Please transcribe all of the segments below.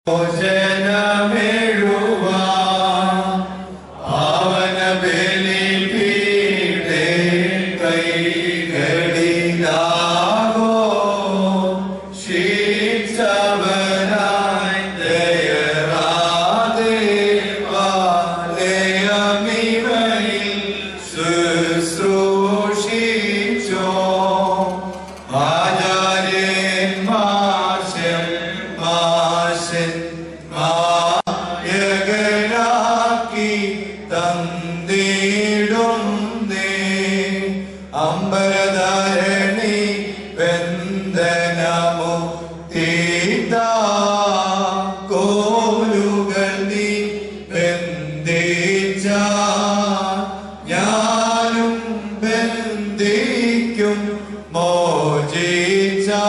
അമ്പരധരണി വെന്ദനമു തീത കോലുകൾ നീ ബന്ധിച്ച ഞാനും ബന്ധിക്കും മോചിച്ച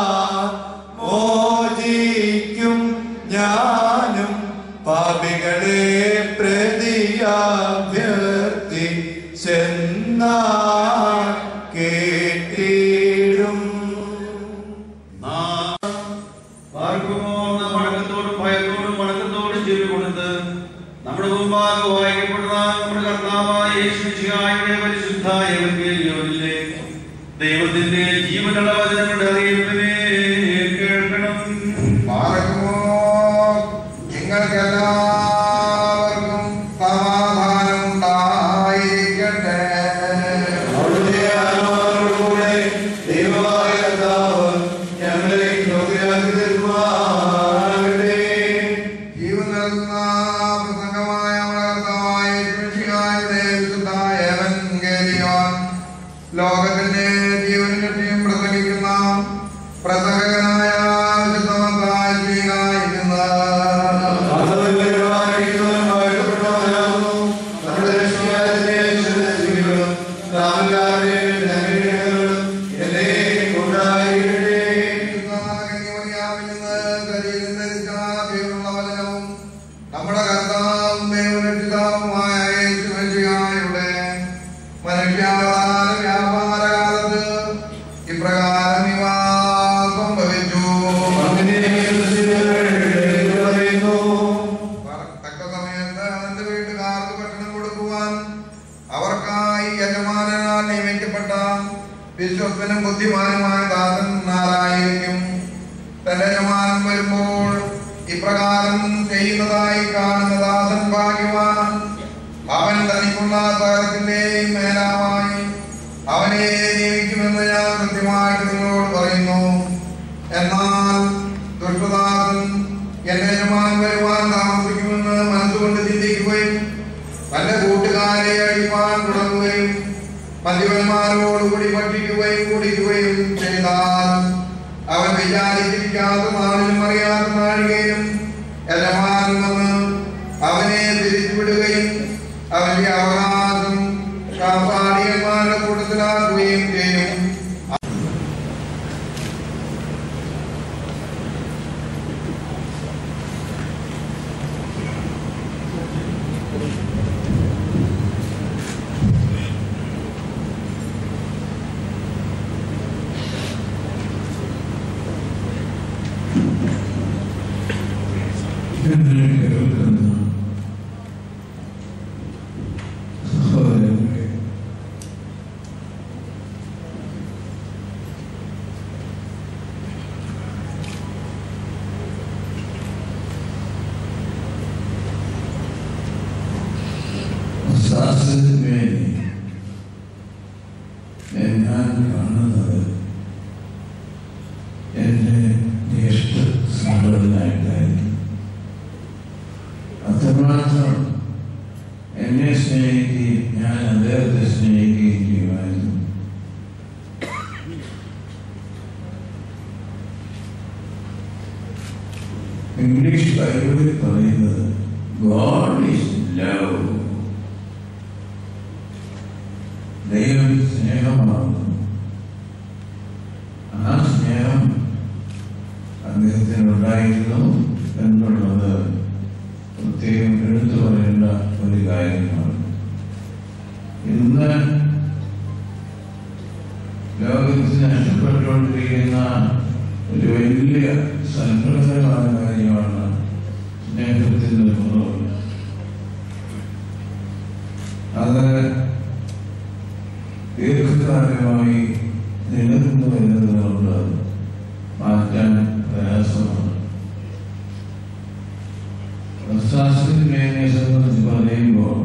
മോചിക്കും ഞാനും പാപികളെ പ്രതിയാഭ്യർത്ഥി ചെന്നാ കേട്ടിടും പാർക്കുമോ നാം വണക്കത്തോടും ഭയത്തോടും വണക്കത്തോടും ചെവി കൊടുത്ത് നമ്മുടെ മുമ്പാകെ വായിക്കപ്പെടുന്ന നമ്മുടെ കർത്താവായ യേശുശിഹായുടെ പരിശുദ്ധ എവങ്കേലിയോനിലെ ദൈവത്തിന്റെ ജീവനുള്ള വചനങ്ങളുടെ അറിയിപ്പിനെ കേൾക്കണം നിങ്ങൾക്കെല്ലാവർക്കും സമാധാനം ഉണ്ടായിരിക്കട്ടെ അവിടുത്തെ ആത്മാവിനോടുകൂടെ ദൈവമായ കർത്താവ് ഞങ്ങളെ യോഗ്യരാക്കി തരുമാറാകട്ടെ. ജീവൻ നൽകുന്ന പ്രസംഗമായ നമ്മുടെ കർത്താവായ യേശുമിശിഹായുടെ വിശുദ്ധ എവങ്കേലിയോൻ ലോകത്തിന്റെ ജീവനും രക്ഷയും പ്രസംഗിക്കുന്ന പ്രസംഗകനായ വിശുദ്ധ മത്തായിക്കുന്നത് ആത്മാവിൽ പരിപാലിക്കുന്നവനും വാഴ്ത്തപ്പെട്ടവനാകുന്നു. നമ്മുടെ രക്ഷകനായ യേശുക്രിസ്തുവിലും നാമെല്ലാവരെയും നന്മകളും എന്നേക്കും ഉണ്ടായിരിക്കട്ടെ. നമ്മുടെ കർത്താവും ദൈവരക്ഷിതാവുമായ യേശുമിശിഹായുടെ മനുഷ്യാവതാര വ്യാപാരകാലത്ത് ഇപ്രകാരം ഇവ സംഭവിച്ചു അങ്ങനെ ക്രിസ്തുവിൽ പറയുന്നു തക്ക സമയത്ത് അവന്റെ വീട്ടുകാർക്ക് ഭക്ഷണം കൊടുക്കുവാൻ അവർക്കായി യജമാനാൽ നിയമിക്കപ്പെട്ട വിശ്വസ്തനും ബുദ്ധിമാനുമായ ദാസൻ ആരായിരിക്കും തന്റെ യജമാനൻ വരുമ്പോൾ ഇപ്രകാരം ചെയ്യുന്നതായി കാണുന്ന ദാസൻ ഭാഗ്യവാൻ അവൻ തനിക്കുള്ള സകലത്തിന്റെയും മേലാമായി അവനെ നിയമിക്കുമെന്ന് ഞാൻ കൃത്യമായിട്ട് നിങ്ങളോട് പറയുന്നു എന്നാൽ ദുഷ്ടദാസൻ എന്റെ യജമാനൻ വരുവാൻ താമസിക്കുമെന്ന് മനസ്സുകൊണ്ട് ചിന്തിക്കുകയും തന്റെ കൂട്ടുകാരെ അടിപ്പാൻ തുടങ്ങുകയും മദ്യപന്മാരോടുകൂടി ഭക്ഷിക്കുകയും കുടിക്കുകയും ചെയ്താൽ അവൻ വിചാരിച്ചിരിക്കാത്ത നാളിലും അറിയാത്ത നാഴികയിലും യജമാനൻ വന്ന് അവനെ തിരിച്ചുവിടുകയും അവന്റെ അവകാശം കാപ്പാടിയന്മാരുടെ കൂട്ടത്തിലാക്കുകയും ചെയ്യും എന്നെ കേൾക്കുന്ന സഹോദരങ്ങളെ, ശാസ്ത്രത്തിന് ഞാൻ കാണുന്നത് എൻ്റെ ജ്യേഷ്ഠ സഹോദരനായിട്ടായിരിക്കും അത്രമാത്രം എന്നെ സ്നേഹിക്കുകയും ഞാൻ അദ്ദേഹത്തെ സ്നേഹിക്കുകയും ചെയ്യുമായിരുന്നു ഇംഗ്ലീഷ് ബൈബിളിൽ പറയുന്നത് ഗോഡ് ഈസ് ലവ് ദൈവം സ്നേഹമാകുന്നു ആ സ്നേഹം അദ്ദേഹത്തിനുണ്ടായിരുന്നു എന്നുള്ളത് പ്രത്യേകം എടുത്തു പറയേണ്ട ഒരു കാര്യമാണ് ഇന്ന് ലോകത്തിന് നഷ്ടപ്പെട്ടുകൊണ്ടിരിക്കുന്ന ഒരു വലിയ സങ്കടകരമായ കാര്യമാണ് കാലമായി നിലനിന്ന് വരുന്നതുകൊണ്ട് മാറ്റാൻ പ്രയാസമാണ് ശാസ്ത്രജ്ഞനെ സംബന്ധിച്ച് പറയുമ്പോൾ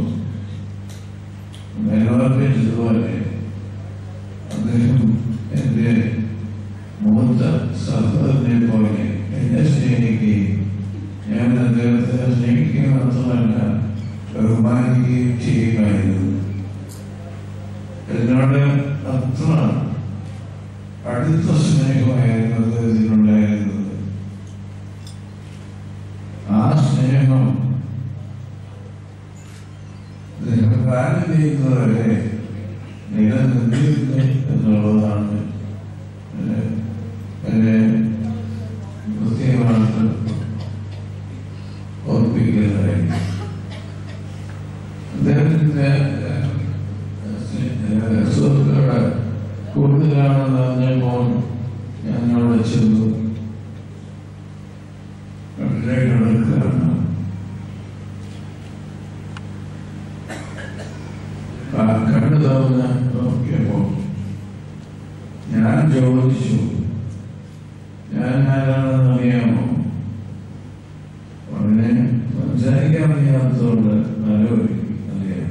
മേലോർപ്പിച്ചതുപോലെ അദ്ദേഹം എൻ്റെ മൂത്ത സഹോദരനെ പോലെ എന്നെ സ്നേഹിക്കുകയും ഞാൻ അദ്ദേഹത്തെ സ്നേഹിക്കുക മാത്രമല്ല ബഹുമാനിക്കുകയും ചെയ്യുമായിരുന്നു എന്നോട് അത്ര അടുത്ത സ്നേഹമായിരുന്നു അദ്ദേഹത്തിനുണ്ടായിരുന്നത് ആ സ്നേഹം കാലം ചെയ്യുന്നവരെ നിലനിന്നിരുന്നു എന്നുള്ളതാണ് എന്നെ- എന്നെ പ്രത്യേകമായിട്ട് ഓർപ്പിക്കുന്നതായി അദ്ദേഹത്തിന്റെ സുഹൃത്തുക്കളെ കൂടുതലാണെന്ന് അറിഞ്ഞപ്പോൾ ഞങ്ങളോട് ചെന്നു കണ്ടിലേക്ക് എടുക്കുകയാണ് ആ കണ്ണു തുറന്ന് നോക്കിയപ്പോൾ ഞാൻ ചോദിച്ചു ഞാൻ ആരാണെന്ന് അറിയാമോ ഉടനെ സംസാരിക്കാൻ അറിയാത്തതുകൊണ്ട് നല്ലൊരു അറിയാം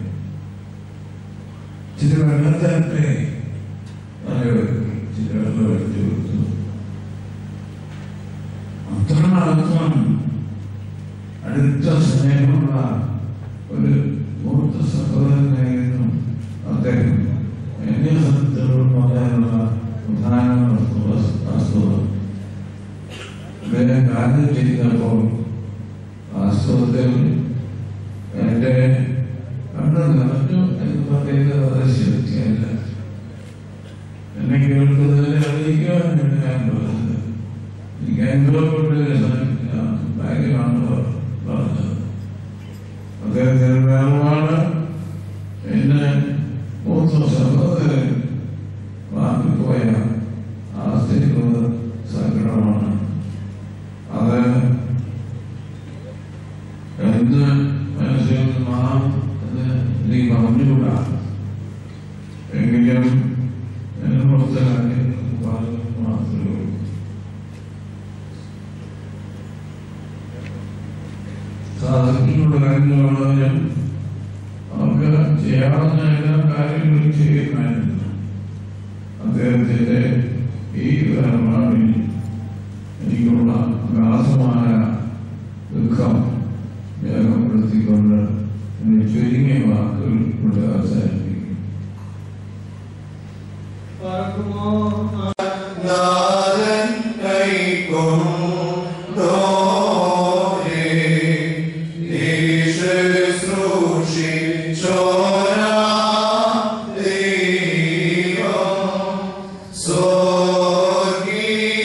ചില വെള്ളത്തരട്ടെ നല്ലൊരു ചില വെള്ളം എടുത്തു കൊടുത്തു അത്രമാത്രം അടുത്ത സ്നേഹമുള്ള ഒരു മൂത്ത സഹോദരനായിരുന്നു അദ്ദേഹം എന്നെ സംബന്ധിച്ചിടത്തോളം പറയാനുള്ള പ്രധാന വസ്തു- വസ്തുത അദ്ദേഹം കാര്യം ചെയ്തപ്പോൾ വാസ്തവത്തിൽ എൻ്റെ കണ്ണ് നിറഞ്ഞു എന്ന് പറയുന്നത് അത് ശരിയല്ല എന്നെ കേൾക്കുന്നതിനെ അറിയിക്കുവാനാണ് ഞാൻ പറഞ്ഞത് എനിക്ക് അനുഭവപ്പെട്ട ഒരു സം- കാര്യമാണ് പ- പറഞ്ഞത് അദ്ദേഹത്തിന് വേറൊരാള് എന്നെ മൂത്ത സഹോദരൻ വാങ്ങിപ്പോയ ആസ്തിക്കുന്നത് സങ്കടമാണ് അത് എന്ത് മനസ്സിൽ മാറും എന്ന് നീ പറഞ്ഞുകൂടാ എങ്കിലും എന്നെ പുറത്തെ കാര്യങ്ങൾ പറഞ്ഞു മാത്രമേ ഉള്ളൂ സാധിച്ചിട്ടുള്ള കാര്യങ്ങളാണെങ്കിലും അവർക്ക് ചെയ്യാവുന്ന എല്ലാ കാര്യങ്ങളും ചെയ്യുമായിരുന്നു അദ്ദേഹത്തിന്റെ ഈ വേർപാടിൽ എനിക്കുള്ള അഗാധമായ ദുഃഖം രേഖപ്പെടുത്തിക്കൊണ്ട് എന്നെ ചുരുങ്ങിയ വാക്കുകൾ കൊണ്ട് അവസാനിപ്പിക്കും നാഥൻ കൈക്കൊണ്ടോരേ യേശുശ്രൂഷിച്ചോരാ ദൈവം സ്വർഗീയ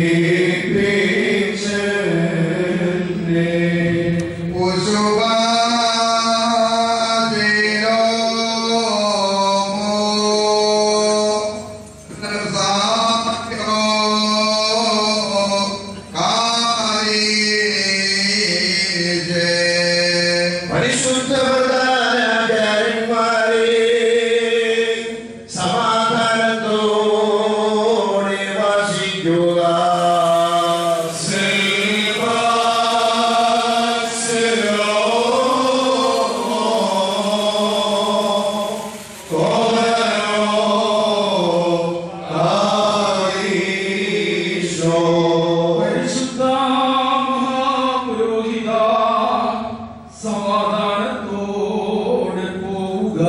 പരിശുദ്ധ പ്രധാനാചാര്യന്മാരെ സമാധാനത്തോടെ വാസിക്കുക പരിശുദ്ധ മഹാപുരോഹിത സമാധാനത്തോടെ പോവുക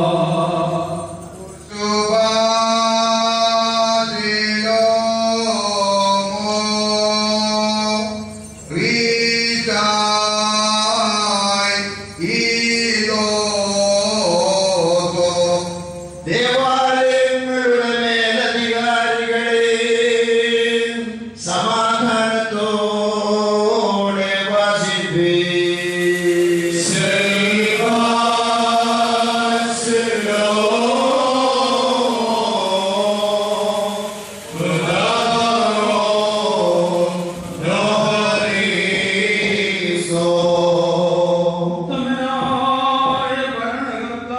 ദേവാലയങ്ങളുടെ മേലധികാരികളെ സമാധാനത്തോടെ വാസിപ്പീ ഉത്തമനായ ഭരണകർത്താവേ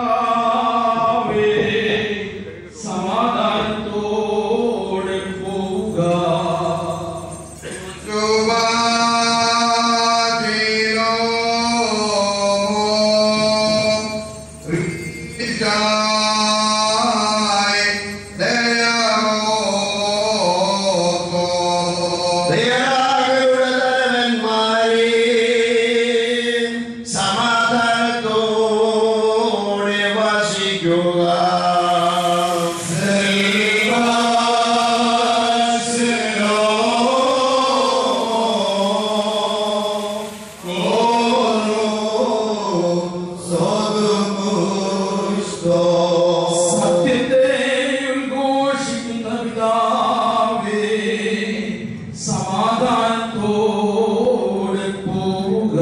സമാധാനത്തോടെ പോവുക ദയാകളുടെ തലവന്മാരെ സമാധാനത്തോടെ വാസിക്കുക സത്യത്തെ ഉദ്ഘോഷിക്കുന്ന പിതാവേ സമാധാനത്തോടെ പോവുക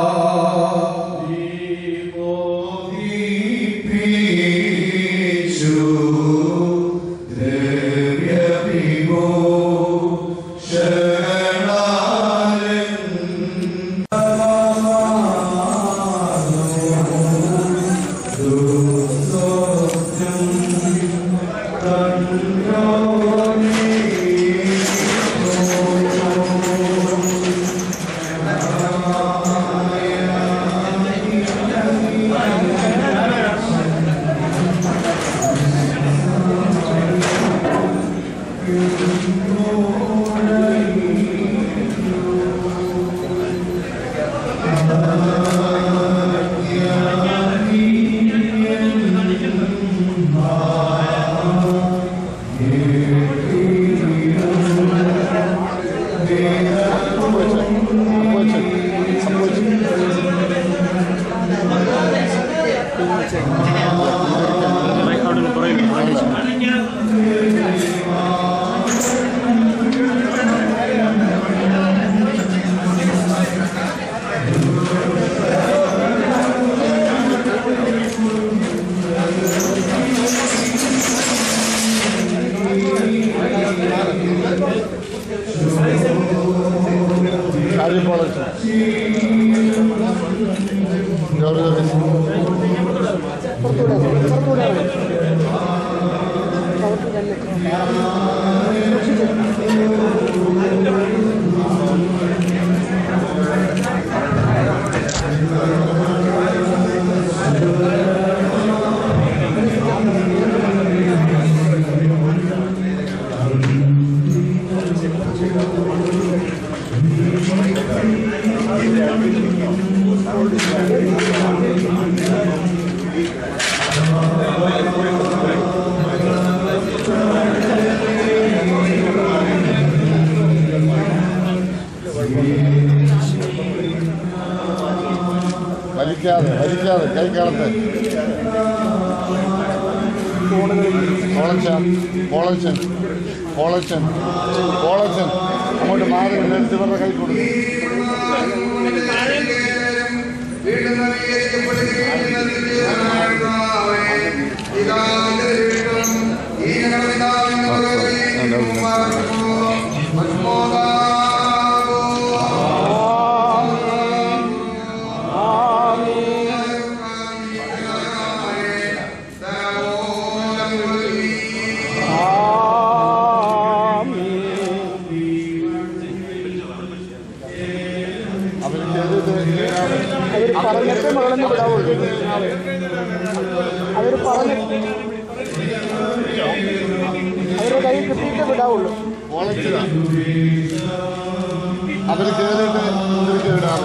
വലിക്കാതെ വലിക്കാതെ കൈ കാണത്തെ കോളച്ച കോളച്ച കോളച്ചൻ കോളച്ചൻ അങ്ങോട്ട് മാറി എടുത്ത് ഇവരുടെ കൈ കൊടുക്കും വീണ്ടും നവീകരിക്കപ്പെടുകയും ഈ ഞങ്ങളുടെ അവർ ചെയ്തിട്ട് അവർ പറഞ്ഞിട്ട് മകളെന്ന് വിടാവുള്ളൂ അവർ പറഞ്ഞ് അവരുടെ കൈ കിട്ടിയിട്ട് വിടാവുള്ളൂ കോളച്ചനാ അവർ കയറിയിട്ട് മുന്തിരിക്ക് വിടാതെ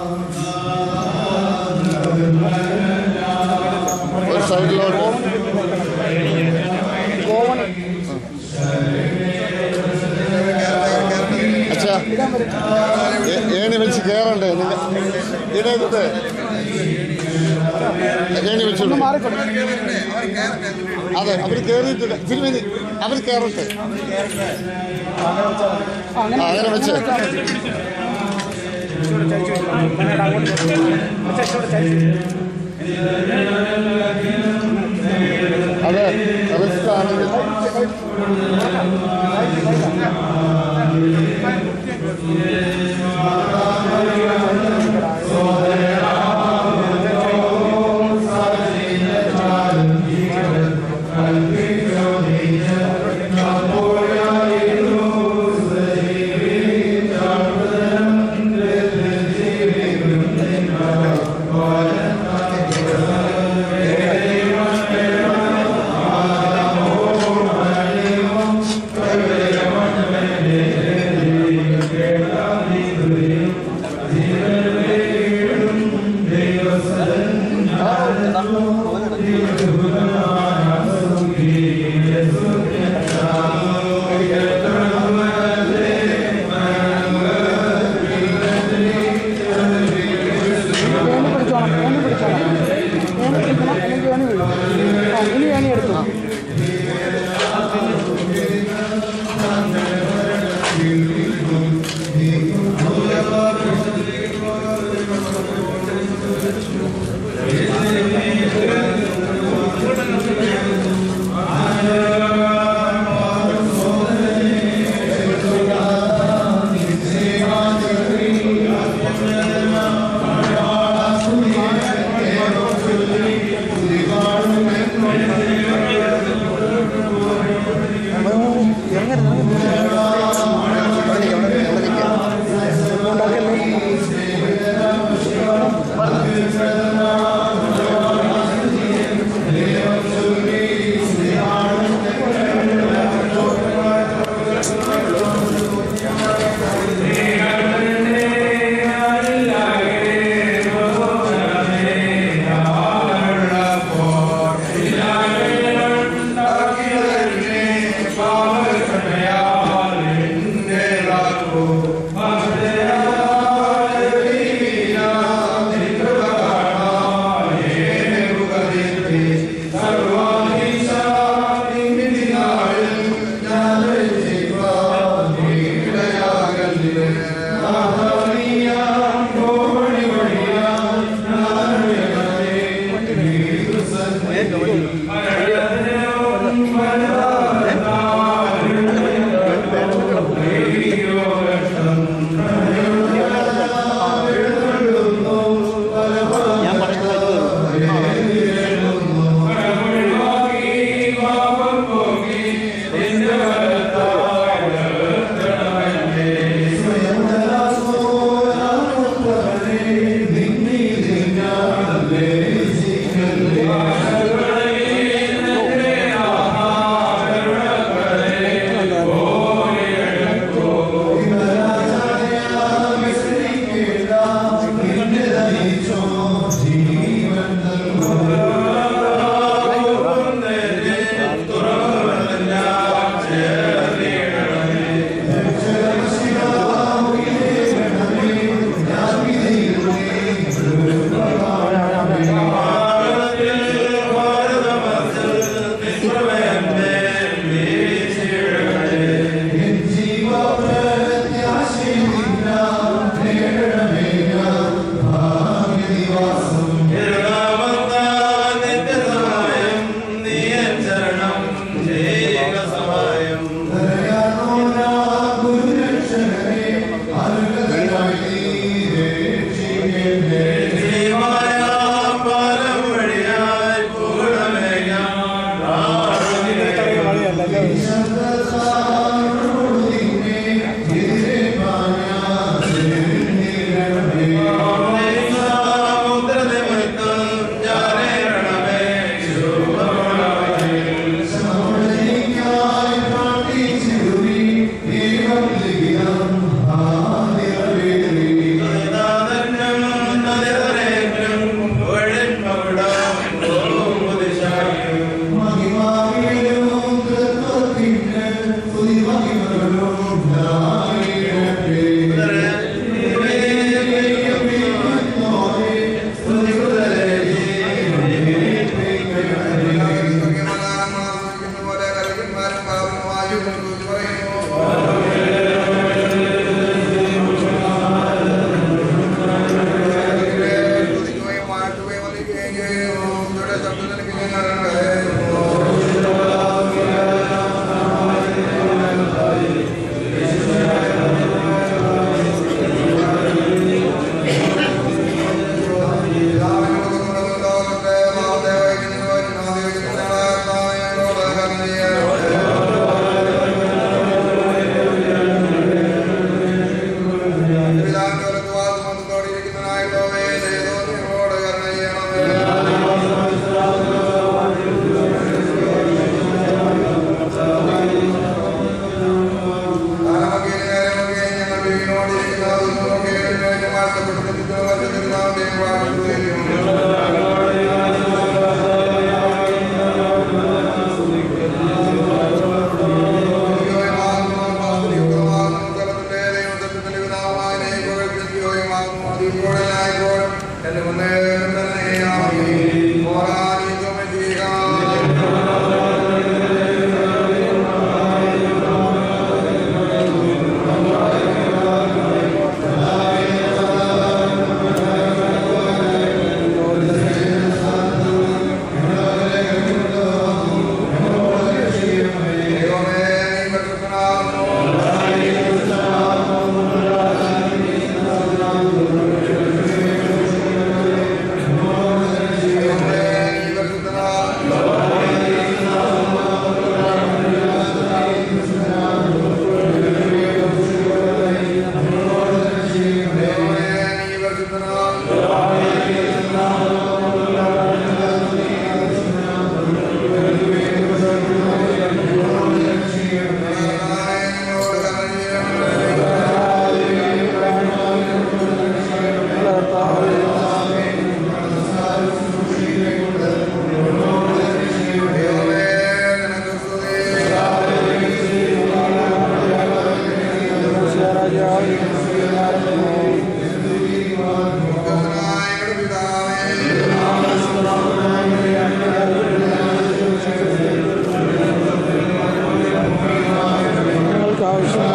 ഒരു സൈഡിലോട്ട് ഗോവൻ അച്ഛാ ഏ- ഏണി വെച്ച് കയറണ്ടേ നിങ്ങൾ ഇടരുത് ഏണി വെച്ചോളൂ മാറിക്കൊടുക്കും അതെ അവർ കയറിയിട്ടില്ല തിരുമേനി അവർ കയറട്ടെ ആ, അങ്ങനെ വെച്ച് അതെ റിസ്ക് ആണെങ്കിൽ ഏണി പിടിച്ചോണം ഏണി പിടിച്ചോണം ഏണി പിടിക്കണം അല്ലെങ്കിൽ ഏണി വീഴും ആ ഇനി ഏണി എടുത്തു ും എന്റെ മുന്നേ തന്നെ ഞങ്ങൾക്ക്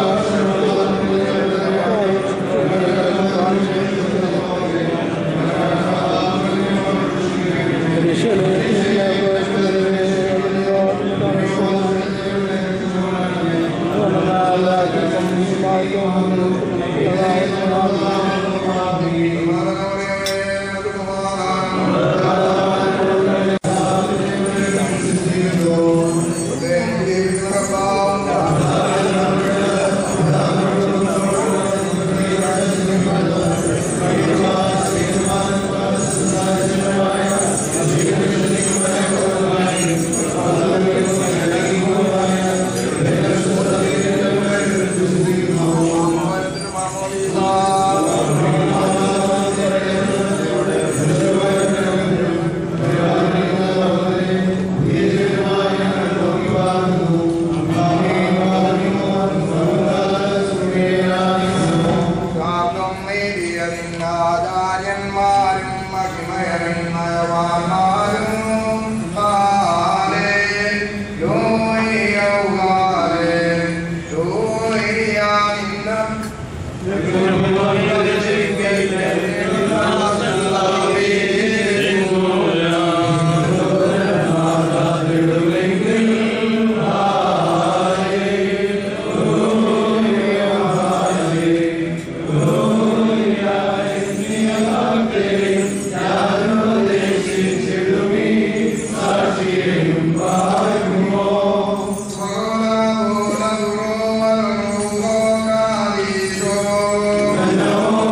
ആചാര്യന്മാരും മഹിമയന്മാരും ഹാലേ യോയാലേ യോയാനിന്ന Oh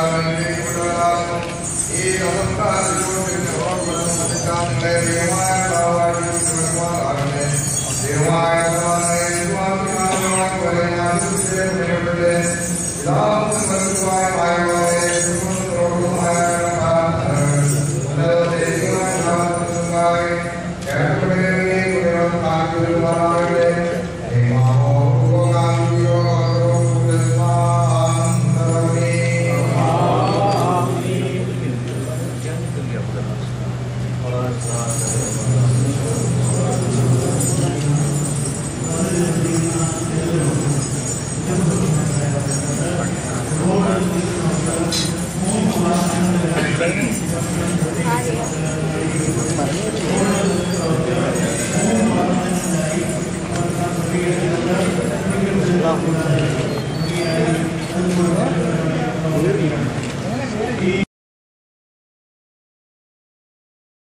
ഈ നമസ്കാരത്തിലൂടെ ഓർമ്മ നിങ്ങളെ ദൈവമായ